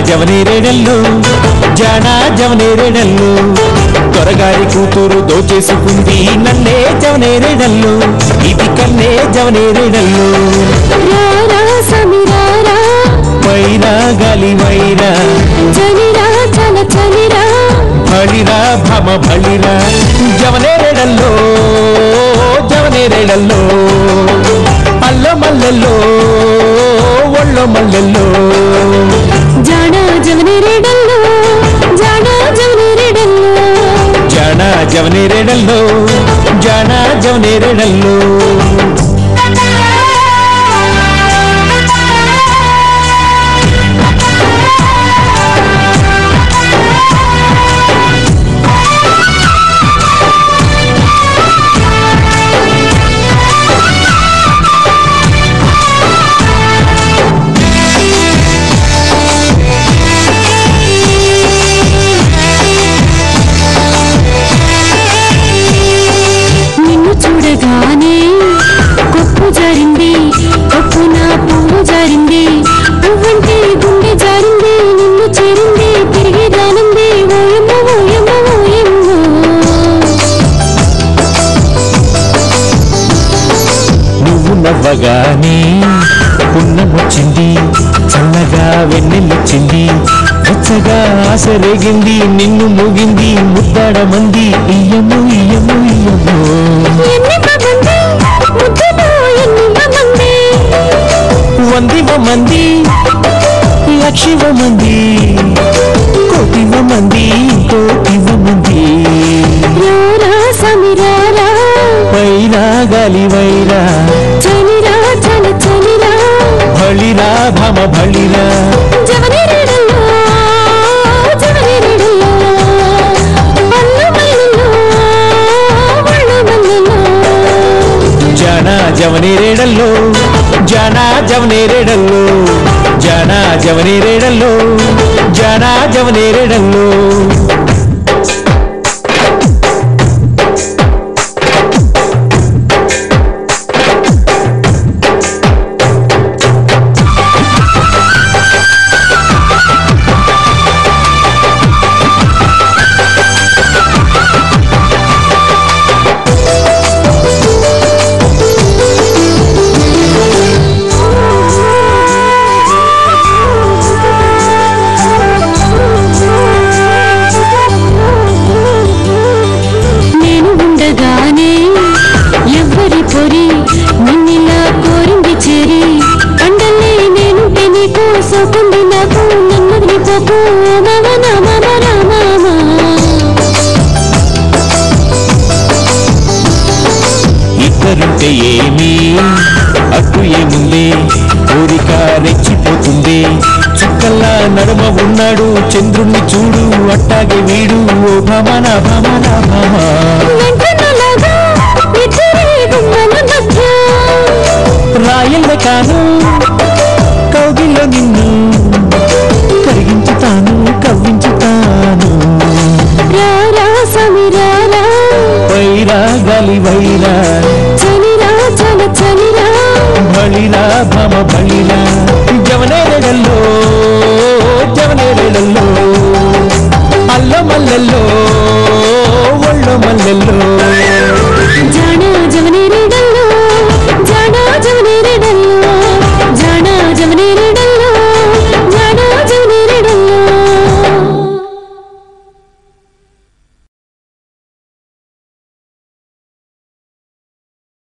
జవనేరేడల్లు జానా జవనేరేడల్లు త్వరగారి కూతురు దోచేసుకుంది నన్నే జవనేరేడల్లు ఇది కన్నే జవనేరేడల్లు రారా సమీరారా వైరా గాలి వైరా చలిరా చల చలిరా బళిరా భమ బళిరా జవనేరేడల్లో జవనేరేడల్లో అల్ల మల్లెల్లో ఒళ్ళో మల్లెల్లో జాడ జవనేరేడల్లో జాడ జవనేరేడల్లో జాన జవనేరేడల్లో జాన జవనేరేడల్లో నిన్ను చూడగానే కొప్పు జారింది కొప్పు నా పువ్వు జారింది పువ్వంటే గుండె జారింది నిన్ను చేరింది తిరిగి రానుంది ఓయమ్మ ఓయమ్మ ఓయమ్మ నువ్వు నవ్వగానే పున్నమొచ్చింది చల్లగా వెన్నెలొచ్చింది వెచ్చగా ఆశ రేగింది నిన్ను మూగింది ముద్దాడమంది ఇయ్యము ఇయ్యము ఇయ్యము ఎన్నిమ మంది ముద్దులో ఎన్నిమ మంది వందివ మంది లక్షివ మంది కోటివ మంది కోటివ మంది రారా సమీరారా వైరా గాలి వైరా చలిరా చల చలిరా బళిరా భమ బళిరా జవనేరేడల్లో జవనేరేడల్లో అల్ల మల్లెల్లో ఒళ్ళు మల్లెల్లో జానా జవనేరేడల్లో జానా జవనేరేడల్లో జానా జవనేరేడల్లో జానా జవనేరేడల్లో నేను ఉండగానే ఎవ్వరి పొరి నిన్నిలా కోరింది చేరి అండలే నేనుంటే నీకు సోకుంది నాకు నన్ను వదిలిపోకు మామ నా మామ నా మామ ఇద్దరుంటే ఏమి అట్టు ఏముంది కోరిక రెచ్చిపోతుంది చుక్కల్లా నడుమ ఉన్నాడు చంద్రుణ్ణి చూడు అట్టాగే వీడు ఓ భమన భమన భమ వెంటనలాగా ఇద్దరి గుమ్మల మధ్య రాయల్ల కాను కౌగిల్లో నిన్ను కరిగించుతాను కవ్వించుతాను రారా సమీరారా వైరా గాలి వైరా చలిరా చల చలిరా బళిరా భమ బళిరా